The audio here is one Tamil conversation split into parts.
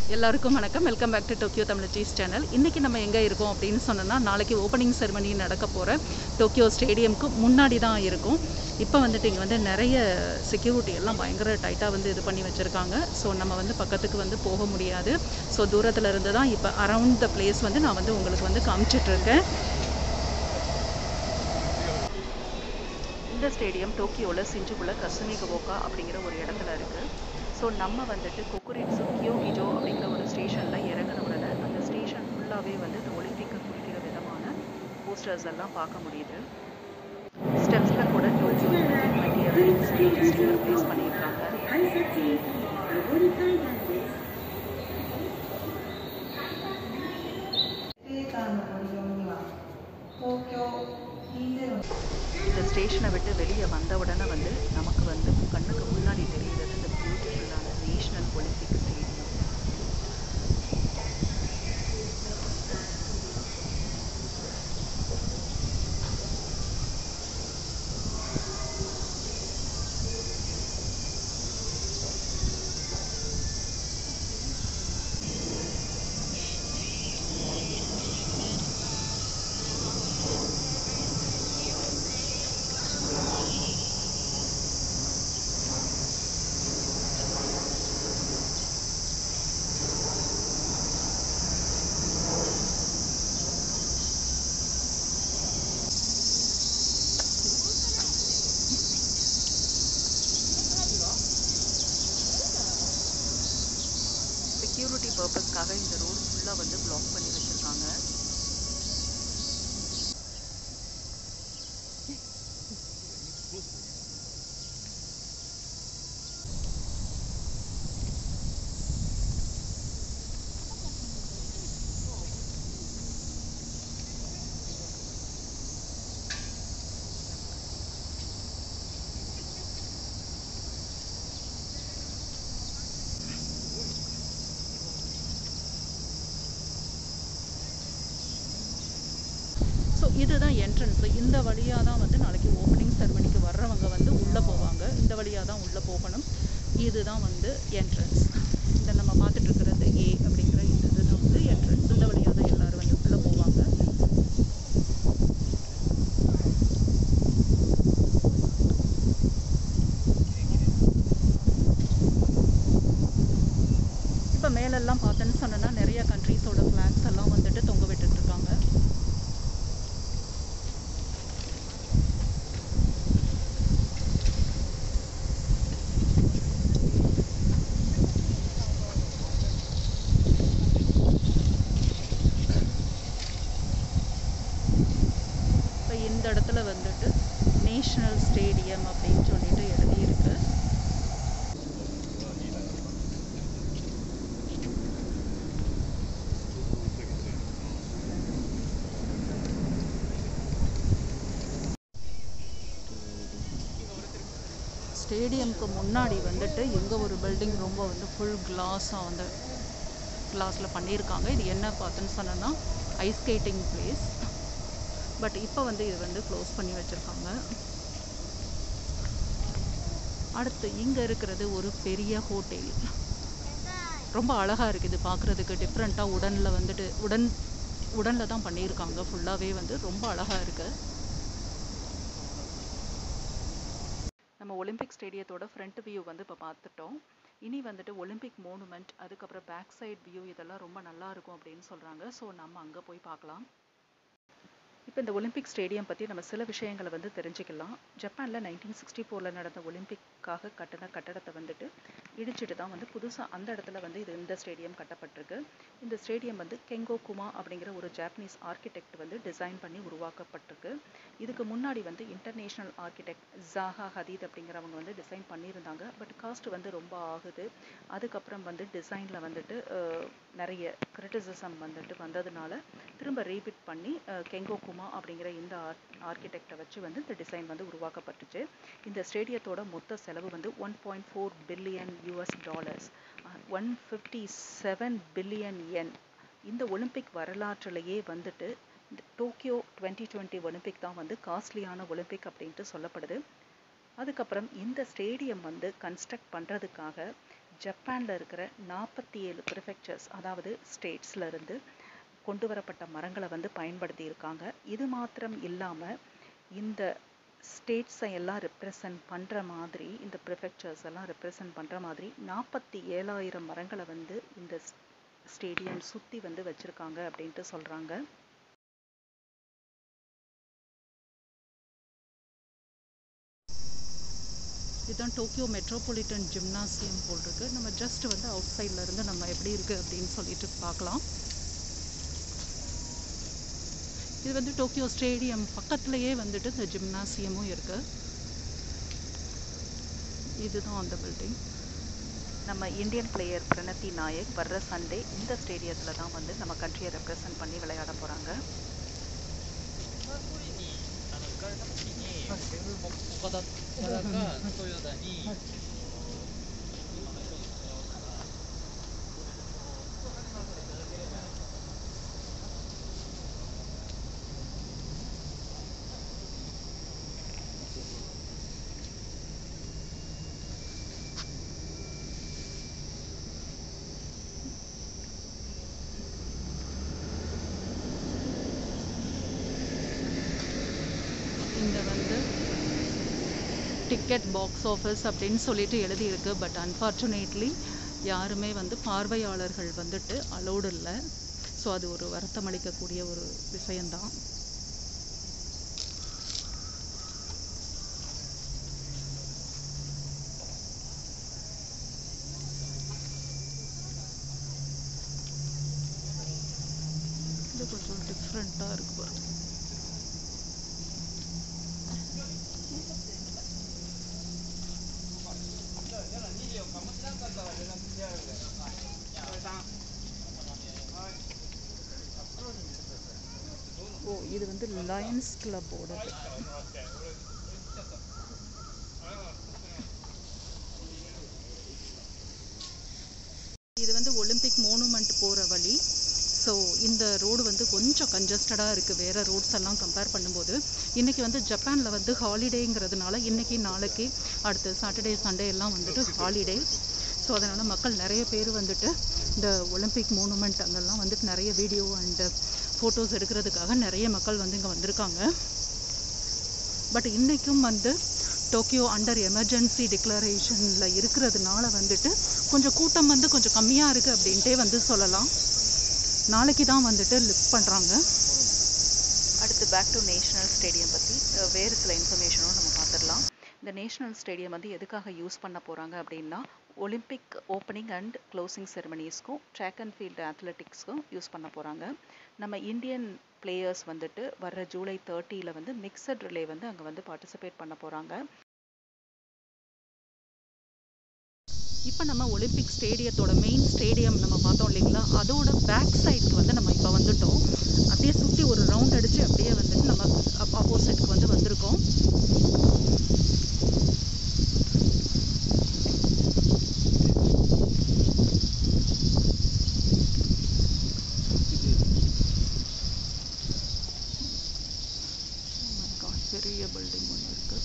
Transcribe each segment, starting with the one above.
எல்லாருக்கும் வணக்கம் welcome back to Tokyo Tamil ஜீஸ் சேனல் இன்றைக்கி நம்ம எங்கே இருக்கோம் அப்படின்னு சொன்னோன்னா நாளைக்கு ஓப்பனிங் செரமனி நடக்க போகிற டோக்கியோ ஸ்டேடியம்க்கு முன்னாடி தான் இருக்கும் இப்போ வந்துட்டு இங்கே வந்து நிறைய செக்யூரிட்டி எல்லாம் பயங்கர டைட்டாக வந்து இது பண்ணி வச்சுருக்காங்க ஸோ நம்ம வந்து பக்கத்துக்கு வந்து போக முடியாது ஸோ தூரத்தில் இருந்து தான் இப்போ அரவுண்ட் த பிளேஸ் வந்து நான் வந்து உங்களுக்கு வந்து காமிச்சிட்ருக்கேன் இந்த ஸ்டேடியம் டோக்கியோவில் சிஞ்சுக்குள்ள கசுமி கவோக்கா அப்படிங்கிற ஒரு இடத்துல இருக்குது ஸோ நம்ம வந்துட்டு கொக்குரிட்ஸு கியோ இஜோ அப்படிங்கிற ஒரு ஸ்டேஷனில் இறங்கின உடனே அந்த ஸ்டேஷன் ஃபுல்லாகவே வந்து இந்த ஒலிம்பிக்கை குறிக்கிற விதமான போஸ்டர்ஸ் எல்லாம் பார்க்க முடியுது ஸ்டெப்ஸில் கூட டோக்கியோ ஸ்டிக்கர் ப்ளேஸ் பண்ணியிருக்காங்க 改札上上り階段です。 エレベーターのご利用には東京20 இந்த ஸ்டேஷனை விட்டு வெளியே வந்த உடனே வந்து நமக்கு வந்து கண்ணுக்கு முன்னாடி தெரிகிறது இந்த பியூட்டிஃபுல்லான நேஷனல் ஒலிம்பிக் ஸ்டேடியம் செக்யூரிட்டி பர்பஸ்க்காக இந்த ரோடு ஃபுல்லாக வந்து பிளாக் பண்ணி வச்சுருக்காங்க ஸோ இதுதான் என்ட்ரன்ஸ் இந்த வழியாக தான் வந்து நாளைக்கு ஓப்பனிங் செரமனிக்கு வர்றவங்க வந்து உள்ளே போவாங்க இந்த வழியாக தான் உள்ளே போகணும் இதுதான் வந்து என்ட்ரன்ஸ் இந்த நம்ம பார்த்துட்டு இருக்கிறது ஏ அப்படிங்கிற இந்த இதுதான் வந்து என்ட்ரன்ஸ் இந்த வழியாக தான் எல்லாரும் வந்து உள்ளே போவாங்க இப்போ மேலெல்லாம் பார்த்தேன்னு சொன்னேன்னா நிறைய கண்ட்ரீஸோட ஃப்ளாக்ஸ் எல்லாம் வந்துட்டு தொங்க விட்டுட்டு இருக்காங்க இப்போ இந்த இடத்துல வந்துட்டு நேஷனல் ஸ்டேடியம் அப்படின்னு சொல்லிட்டு எழுதியிருக்கு ஸ்டேடியம்க்கு முன்னாடி வந்துட்டு எங்கே ஒரு பில்டிங் ரொம்ப வந்து ஃபுல் கிளாஸாக வந்து கிளாஸில் பண்ணியிருக்காங்க இது என்ன பார்த்துன்னு சொன்னோன்னா ஐஸ் ஸ்கேட்டிங் பிளேஸ் பட் இப்போ வந்து இது வந்து க்ளோஸ் பண்ணி வச்சுருக்காங்க அடுத்து இங்கே இருக்கிறது ஒரு பெரிய ஹோட்டல் ரொம்ப அழகாக இருக்குது இது பார்க்குறதுக்கு டிஃப்ரெண்ட்டாக உடனில் வந்துட்டு உடன் உடனில் தான் பண்ணியிருக்காங்க ஃபுல்லாகவே வந்து ரொம்ப அழகாக இருக்குது நம்ம ஒலிம்பிக் ஸ்டேடியத்தோட ஃப்ரண்ட் வியூ வந்து இப்போ பார்த்துட்டோம் இனி வந்துட்டு ஒலிம்பிக் மோனுமெண்ட் அதுக்கப்புறம் பேக் சைட் வியூ இதெல்லாம் ரொம்ப நல்லா இருக்கும் அப்படின்னு சொல்கிறாங்க ஸோ நம்ம அங்கே போய் பார்க்கலாம் இப்போ இந்த ஒலிம்பிக் ஸ்டேடியம் பற்றி நம்ம சில விஷயங்களை வந்து தெரிஞ்சுக்கலாம் ஜப்பானில் நைன்டீன் சிக்ஸ்டி ஃபோரில் நடந்த ஒலிம்பிக்காக கட்டின கட்டடத்தை வந்துட்டு இடிச்சிட்டு தான் வந்து புதுசாக அந்த இடத்துல வந்து இது இந்த ஸ்டேடியம் கட்டப்பட்டிருக்கு இந்த ஸ்டேடியம் வந்து கெங்கோ குமா அப்படிங்கிற ஒரு ஜாப்பனீஸ் ஆர்கிடெக்ட் வந்து டிசைன் பண்ணி உருவாக்கப்பட்டிருக்கு இதுக்கு முன்னாடி வந்து இன்டர்நேஷ்னல் ஆர்கிடெக்ட் ஜாஹா ஹதீத் அப்படிங்கிறவங்க வந்து டிசைன் பண்ணியிருந்தாங்க பட் காஸ்ட் வந்து ரொம்ப ஆகுது அதுக்கப்புறம் வந்து டிசைனில் வந்துட்டு அஹ், நிறைய கிரிட்டிசிசம் வந்துட்டு வந்ததுனால திரும்ப ரீபிட் பண்ணி அஹ், கெங்கோ குமா அப்படிங்கிற இந்த ஆர் ஆர்கிடெக்டை வச்சு வந்து இந்த டிசைன் வந்து உருவாக்கப்பட்டுச்சு இந்த ஸ்டேடியத்தோட மொத்த செலவு வந்து one point four billion US dollars one fifty seven billion yen இந்த ஒலிம்பிக் வரலாற்றிலேயே வந்துட்டு இந்த டோக்கியோ டுவெண்ட்டி டுவெண்ட்டி ஒலிம்பிக் தான் வந்து காஸ்ட்லியான ஒலிம்பிக் அப்படின்ட்டு சொல்லப்படுது அதுக்கப்புறம் இந்த ஸ்டேடியம் வந்து கன்ஸ்ட்ரக்ட் பண்ணுறதுக்காக ஜப்பானில் இருக்கிற நாற்பத்தி ஏழு ப்ரிஃபெக்சர்ஸ் அதாவது ஸ்டேட்ஸில் இருந்து கொண்டு வரப்பட்ட மரங்களை வந்து பயன்படுத்தி இருக்காங்க இது மாத்திரம் இல்லாமல் இந்த ஸ்டேட்ஸை எல்லாம் ரெப்ரசன்ட் பண்ணுற மாதிரி இந்த ப்ரிஃபெக்சர்ஸ் எல்லாம் ரெப்ரசன்ட் பண்ணுற மாதிரி நாற்பத்தி ஏழாயிரம் மரங்களை வந்து இந்த ஸ்டேடியம் சுற்றி வந்து வச்சுருக்காங்க அப்படின்ட்டு சொல்கிறாங்க இதுதான் டோக்கியோ மெட்ரோபாலிட்டன் ஜிம்னாசியம் போல் இருக்கு நம்ம ஜஸ்ட் வந்து அவுட் சைடில் இருந்து நம்ம எப்படி இருக்குது அப்படின்னு சொல்லிட்டு பார்க்கலாம் இது வந்து டோக்கியோ ஸ்டேடியம் பக்கத்துலேயே வந்துட்டு இந்த ஜிம்னாசியமும் இருக்குது இதுதான் அந்த பில்டிங் நம்ம இந்தியன் பிளேயர் பிரணத்தி நாயக் வர்ற சண்டே இந்த ஸ்டேடியத்தில் தான் வந்து நம்ம கண்ட்ரியை ரெப்ரசன்ட் பண்ணி விளையாட போகிறாங்க まあ、取りにあの行かれた時に、岡田からか豊田に、今の人から 「டிக்கெட் பாக்ஸ் ஆஃபீஸ் அப்படின்னு சொல்லிட்டு எழுதியிருக்கு பட் அன்ஃபார்ச்சுனேட்லி யாருமே வந்து பார்வையாளர்கள் வந்துட்டு அலோடு இல்லை ஸோ அது ஒரு வருத்தம் அளிக்கக்கூடிய ஒரு விஷயந்தான் இது கொஞ்சம் டிஃப்ரெண்ட்டாக இருக்கு பாருங்க ஓ இது வந்து லயன்ஸ் கிளப்போடது இது வந்து ஒலிம்பிக் மோனுமெண்ட் போகிற வழி ஸோ இந்த ரோடு வந்து கொஞ்சம் கன்ஜஸ்டடாக இருக்குது வேறு ரோட்ஸ் எல்லாம் கம்பேர் பண்ணும்போது இன்றைக்கி வந்து ஜப்பானில் வந்து ஹாலிடேங்கிறதுனால இன்றைக்கி நாளைக்கு அடுத்து சாட்டர்டே சண்டே எல்லாம் வந்துட்டு ஹாலிடே ஸோ அதனால் மக்கள் நிறைய பேர் வந்துட்டு இந்த ஒலிம்பிக் மோனுமெண்ட் அங்கெல்லாம் வந்துட்டு நிறைய வீடியோ அண்டு ஃபோட்டோஸ் எடுக்கிறதுக்காக நிறைய மக்கள் வந்து இங்கே வந்திருக்காங்க பட் இன்றைக்கும் வந்து டோக்கியோ அண்டர் எமர்ஜென்சி டிக்ளரேஷனில் இருக்கிறதுனால வந்துட்டு கொஞ்சம் கூட்டம் வந்து கொஞ்சம் கம்மியாக இருக்குது அப்படின்ட்டே வந்து சொல்லலாம் நாளைக்கு தான் வந்துட்டு லிஃப்ட் பண்ணுறாங்க அடுத்து பேக் டு நேஷனல் ஸ்டேடியம் பற்றி வேறு சில இன்ஃபர்மேஷனும் நம்ம பார்த்துடலாம் இந்த நேஷனல் ஸ்டேடியம் வந்து எதுக்காக யூஸ் பண்ண போகிறாங்க அப்படின்னா ஒலிம்பிக் ஓப்பனிங் அண்ட் க்ளோசிங் செரமனிஸ்க்கும் ட்ராக் அண்ட் ஃபீல்டு அத்லெட்டிக்ஸ்க்கும் யூஸ் பண்ண போகிறாங்க நம்ம இந்தியன் பிளேயர்ஸ் வந்துட்டு வர்ற ஜூலை தேர்ட்டியில் வந்து மிக்சட் ரிலே வந்து அங்கே வந்து பார்ட்டிசிபேட் பண்ண போகிறாங்க இப்போ நம்ம ஒலிம்பிக் ஸ்டேடியத்தோட மெயின் ஸ்டேடியம் நம்ம பார்த்தோம் இல்லைங்களா அதோட பேக் சைடுக்கு வந்து நம்ம இப்போ வந்துட்டோம் அப்படியே சுற்றி ஒரு ரவுண்ட் அடித்து அப்படியே வந்துட்டு நம்ம ஆப்போசிட்க்கு வந்து வந்திருக்கோம் பெரிய பில்டிங் ஒன்று இருக்குது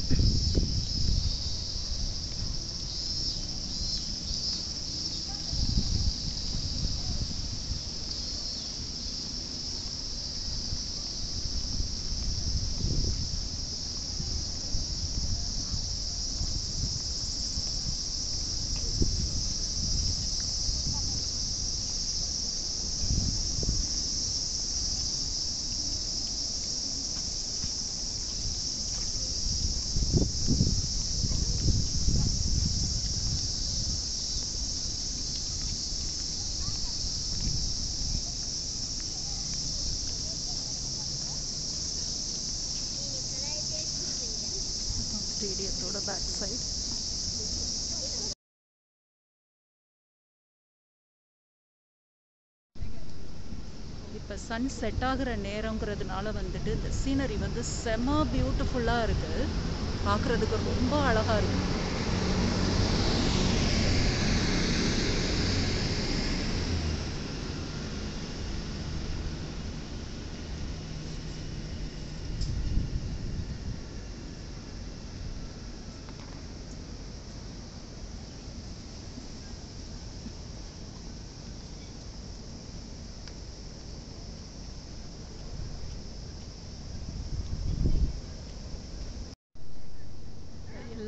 ஸ்டேடியத்தோட பேக் சைடு இப்போ சன் செட் ஆகுற நேரங்கிறதுனால வந்துட்டு இந்த சீனரி வந்து செம பியூட்டிஃபுல்லாக இருக்குது பார்க்குறதுக்கு ரொம்ப அழகாக இருக்கு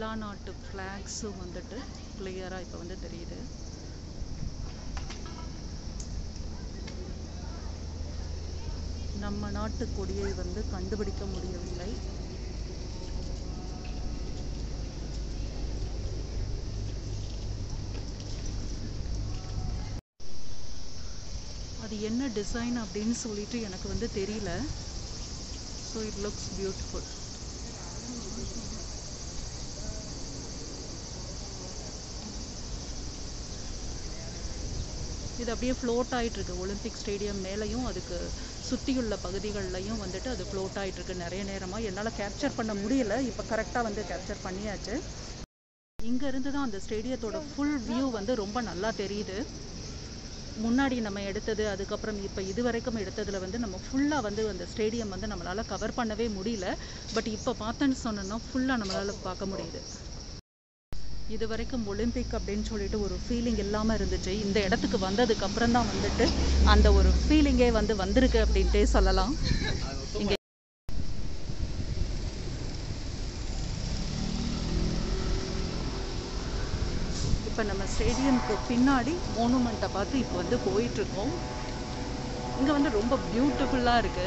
எல்லா நாட்டு ஃப்ளாக்ஸும் வந்துட்டு கிளியராக இப்போ வந்து தெரியுது நம்ம நாட்டு கொடியை வந்து கண்டுபிடிக்க முடியவில்லை அது என்ன டிசைன் அப்படின்னு சொல்லிட்டு எனக்கு வந்து தெரியல ஸோ இட் லுக்ஸ் பியூட்டிஃபுல் இது அப்படியே ஃப்ளோட் ஆயிட்டு இருக்கு ஒலிம்பிக் ஸ்டேடியம் மேலேயும் அதுக்கு சுற்றியுள்ள பகுதிகள்லையும் வந்துட்டு அது ஃப்ளோட் ஆயிட்டு இருக்கு நிறைய நேரமாக என்னால் கேப்சர் பண்ண முடியல இப்போ கரெக்டாக வந்து கேப்சர் பண்ணியாச்சு இங்க இருந்து தான் அந்த ஸ்டேடியத்தோட ஃபுல் வியூ வந்து ரொம்ப நல்லா தெரியுது முன்னாடி நம்ம எடுத்தது அதுக்கப்புறம் இப்போ இது வரைக்கும் எடுத்ததுல வந்து நம்ம ஃபுல்லாக வந்து அந்த ஸ்டேடியம் வந்து நம்மளால கவர் பண்ணவே முடியல பட் இப்போ பார்த்தேன்னு சொன்னோன்னா ஃபுல்லாக நம்மளால பார்க்க முடியுது இது வரைக்கும் ஒலிம்பிக் அப்படின்னு சொல்லிட்டு ஒரு ஃபீலிங் இல்லாமல் இருந்துச்சு இந்த இடத்துக்கு வந்ததுக்கு அப்புறம் தான் வந்துட்டு அந்த ஒரு ஃபீலிங்கே வந்து வந்திருக்கு அப்படின்ட்டே சொல்லலாம் இங்க இப்போ நம்ம ஸ்டேடியம்க்கு பின்னாடி மோனுமெண்ட்டை பார்த்து இப்போ வந்து போயிட்டு இருக்கோம் இங்கே வந்து ரொம்ப பியூட்டிஃபுல்லாக இருக்கு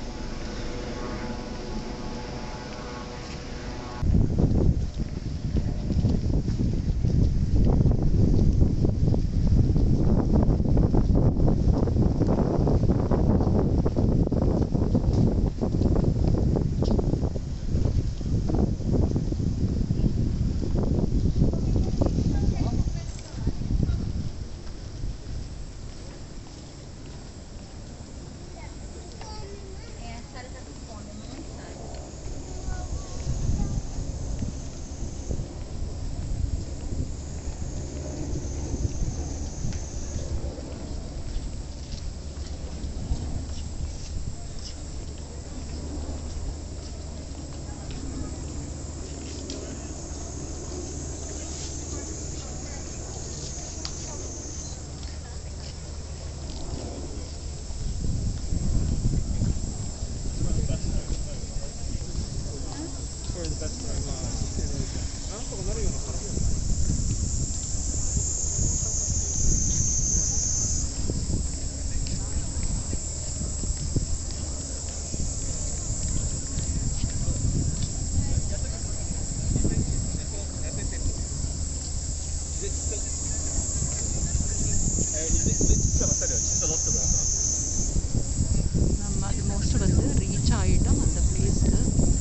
நம்ம ஆல்மோஸ்ட் வந்து ரீச் ஆகிட்டோம் அந்த பிளேஸ்க்கு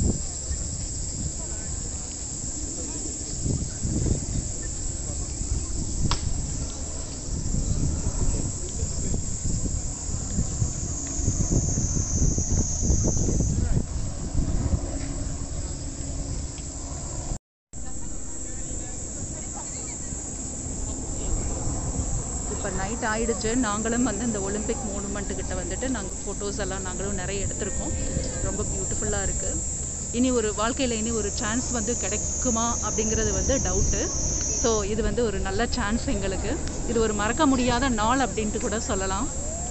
இப்போ நைட் ஆயிடுச்சு நாங்களும் வந்து இந்த ஒலிம்பிக் மோனுமெண்ட் கிட்ட வந்துட்டு நாங்கள் ஃபோட்டோஸ் எல்லாம் நாங்களும் நிறைய எடுத்திருக்கோம் ரொம்ப பியூட்டிஃபுல்லாக இருக்குது இனி ஒரு வாழ்க்கையில் இனி ஒரு சான்ஸ் வந்து கிடைக்குமா அப்படிங்கிறது வந்து டவுட்டு ஸோ இது வந்து ஒரு நல்ல சான்ஸ் எங்களுக்கு இது ஒரு மறக்க முடியாத நாள் அப்படின்ட்டு கூட சொல்லலாம்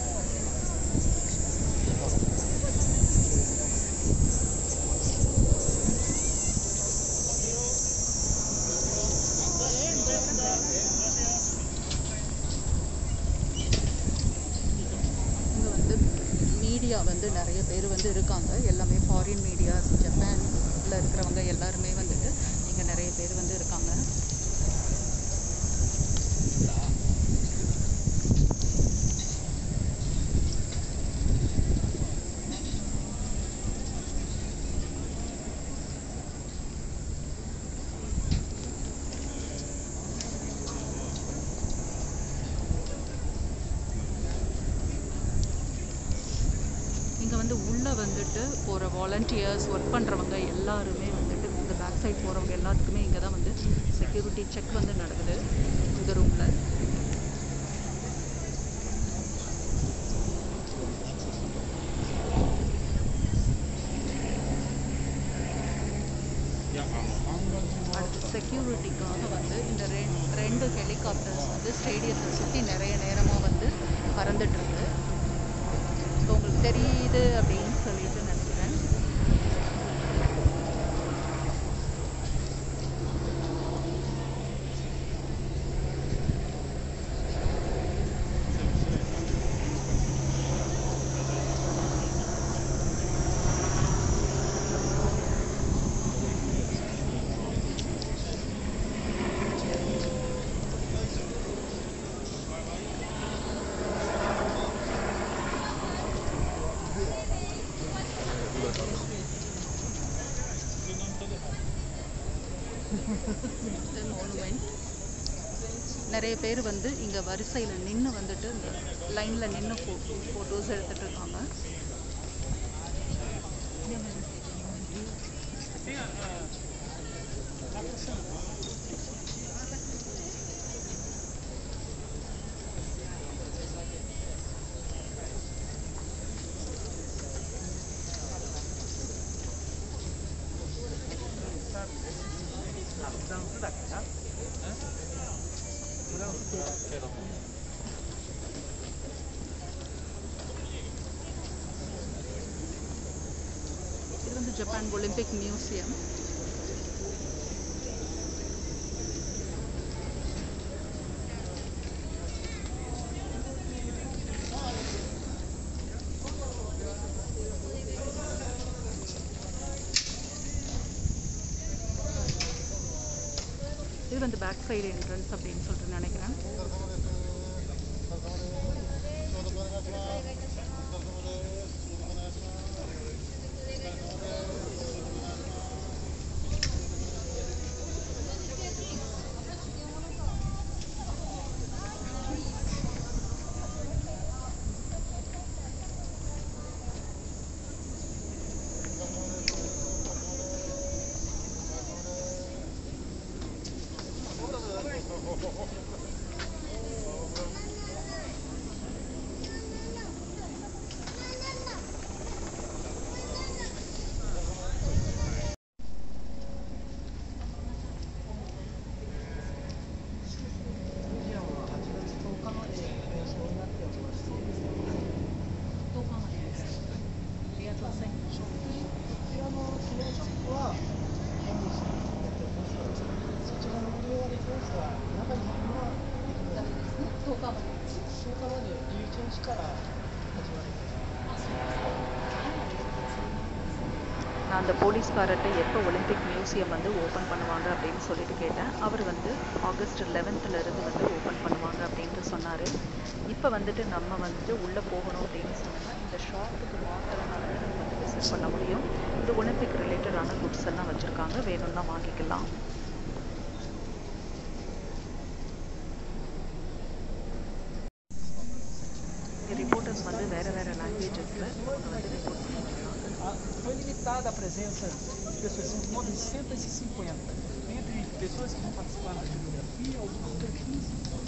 இங்கே வந்து மீடியா வந்து நிறைய பேர் வந்து இருக்காங்க எல்லாமே ஃபாரின் மீடியாஸ் ஜப்பான்ல இருக்கிறவங்க எல்லாருமே வந்துட்டு இங்கே நிறைய பேர் வந்து இருக்காங்க இங்கே வந்து உள்ளே வந்துட்டு போகிற வாலண்டியர்ஸ் ஒர்க் பண்ணுறவங்க எல்லாருமே வந்துட்டு இந்த பேக் சைட் போகிறவங்க எல்லாத்துக்குமே இங்கே தான் வந்து செக்யூரிட்டி செக் வந்து நடக்குது இந்த ரூமில் அடுத்து செக்யூரிட்டிக்காக வந்து இந்த ரெண்டு ரெண்டு ஹெலிகாப்டர்ஸ் வந்து ஸ்டேடியத்தை சுற்றி நிறைய நேரமாக வந்து பறந்துட்டு இருக்கு ஸோ உங்களுக்கு தெரியுது அப்படின்னு சொல்லிட்டு நினைக்கிறேன் மோனுமெண்ட் நிறைய பேர் வந்து இங்கே வரிசையில் நின்று வந்துட்டு இந்த லைனில் நின்று ஃபோ ஃபோட்டோஸ் எடுத்துகிட்டு இருக்காங்க இது வந்து ஜப்பான் ஒலிம்பிக் மியூசியம் இது வந்து பேக் சைடு என்ட்ரன்ஸ் அப்படின்னு சொல்லிட்டு நினைக்கிறேன் நான் அந்த போலீஸ்காரர்கிட்ட எப்போ ஒலிம்பிக் மியூசியம் வந்து ஓப்பன் பண்ணுவாங்க அப்படின்னு சொல்லிட்டு கேட்டேன் அவர் வந்து ஆகஸ்ட் 11th ல இருந்து வந்து ஓப்பன் பண்ணுவாங்க அப்படின்ட்டு சொன்னார் இப்போ வந்துட்டு நம்ம வந்துட்டு உள்ளே போகணும் அப்படின்னு சொன்னா இந்த ஷாப்புக்கு மாத்திரனால நம்ம வந்து விசிட் பண்ண முடியும் இது ஒலிம்பிக் ரிலேட்டடான குட்ஸ் எல்லாம் வச்சுருக்காங்க வேணும்னா வாங்கிக்கலாம் ரிப்போர்ட்டர்ஸ் வந்து வேறு வேறு லாங்குவேஜஸில் வந்து ரிப்போர்ட் பண்ணிட்டு இருக்காங்க Foi limitada a presença de pessoas, em modo de 150. Entre pessoas que vão participar da geografia, alguns perfis.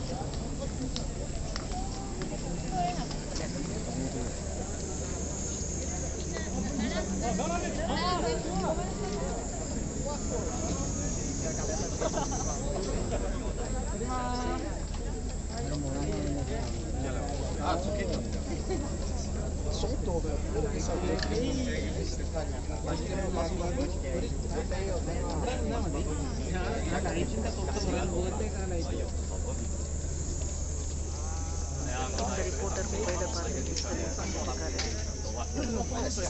இந்த ரிப்போர்ட்டர் மொபைலை பார்த்து டிஸ்கஸ் பண்ணிருக்காரு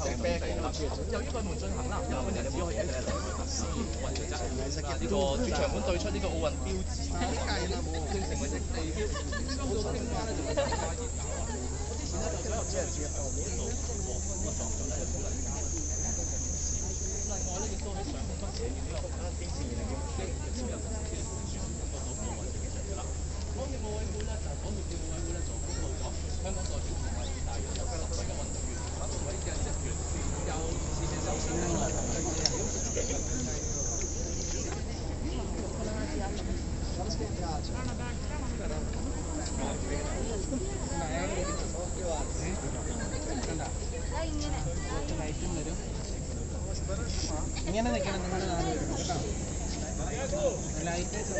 呢個主場館對出呢個奧運標誌。 ഇങ്ങനെ നിൽക്കണം നിങ്ങൾ നാല് പേരും കേട്ടോ ലൈറ്റ്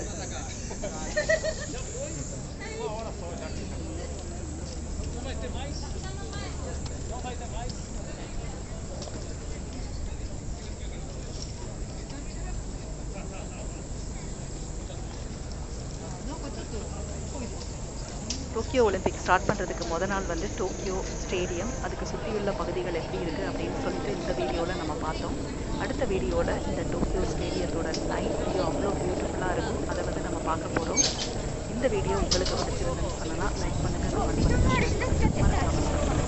டோக்கியோ ஒலிம்பிக் ஸ்டார்ட் பண்ணுறதுக்கு முத நாள் வந்து டோக்கியோ ஸ்டேடியம் அதுக்கு சுற்றியுள்ள பகுதிகள் எப்படி இருக்குது அப்படின்னு சொல்லிட்டு இந்த வீடியோவில் நம்ம பார்த்தோம் அடுத்த வீடியோவில் இந்த டோக்கியோ ஸ்டேடியத்தோட நைட் வியூ அவ்வளோ பியூட்டிஃபுல்லாக இருக்கும் அதை வந்து நம்ம பார்க்க போகிறோம் இந்த வீடியோ உங்களுக்கு பிடிச்சிருந்துன்னு சொன்னால் லைக் பண்ணுங்கள் கமெண்ட் பண்ணுங்கள் ஷேர் பண்ணுங்கள் மறக்காம subscribe